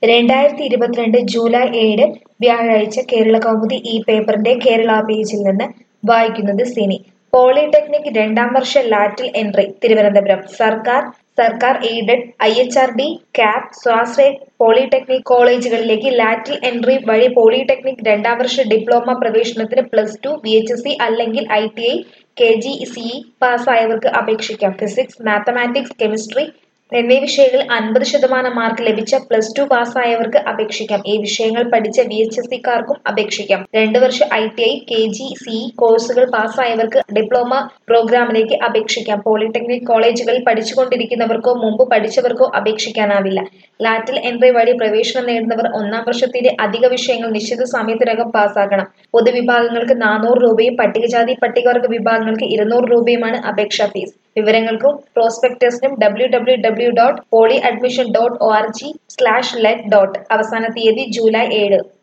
രണ്ടായിരത്തി ഇരുപത്തിരണ്ട് ജൂലൈ ഏഴ് വ്യാഴാഴ്ച കേരള കൗമുദി ഈ പേപ്പറിന്റെ കേരള പേജിൽ നിന്ന് വായിക്കുന്നത് സിനി പോളിടെക്നിക് രണ്ടാം വർഷ ലാറ്ററൽ എൻട്രി തിരുവനന്തപുരം സർക്കാർ സർക്കാർ aided I H R D CAPE സ്വാശ്രയ പോളിടെക്നിക് കോളേജുകളിലേക്ക് ലാറ്ററൽ എൻട്രി വഴി പോളിടെക്നിക് രണ്ടാം വർഷ ഡിപ്ലോമ പ്രവേശനത്തിന് plus two V H S C അല്ലെങ്കിൽ I T I K G C E പാസ്സായവർക്ക് അപേക്ഷിക്കാം ഫിസിക്സ് മാത്തമാറ്റിക്സ് കെമിസ്ട്രി എന്നീ വിഷയങ്ങളിൽ അൻപത് ശതമാനം മാർക്ക് ലഭിച്ച പ്ലസ് ടു പാസ്സായവർക്ക് അപേക്ഷിക്കാം ഈ വിഷയങ്ങൾ പഠിച്ച വി എച്ച് എസ് സിക്കാർക്കും അപേക്ഷിക്കാം രണ്ട് വർഷ I T I K G C കോഴ്സുകൾ പാസ്സായവർക്ക് ഡിപ്ലോമ പ്രോഗ്രാമിലേക്ക് അപേക്ഷിക്കാം പോളിടെക്നിക് കോളേജുകളിൽ പഠിച്ചുകൊണ്ടിരിക്കുന്നവർക്കോ മുമ്പ് പഠിച്ചവർക്കോ അപേക്ഷിക്കാനാവില്ല ലാറ്റൽ എൻട്രി വഴി പ്രവേശനം നേടുന്നവർ ഒന്നാം വർഷത്തിലെ അധിക വിഷയങ്ങൾ നിശ്ചിത സമയത്തിനകം പാസ്സാക്കണം പൊതുവിഭാഗങ്ങൾക്ക് നാനൂറ് രൂപയും പട്ടികജാതി പട്ടികവർഗ വിഭാഗങ്ങൾക്ക് ഇരുന്നൂറ് രൂപയുമാണ് അപേക്ഷാ ഫീസ് വിവരങ്ങൾക്കും പ്രോസ്പെക്ടസിനും W W W dot poly admission dot O R G slash let dot അവസാന തീയതി ജൂലൈ ഏഴ്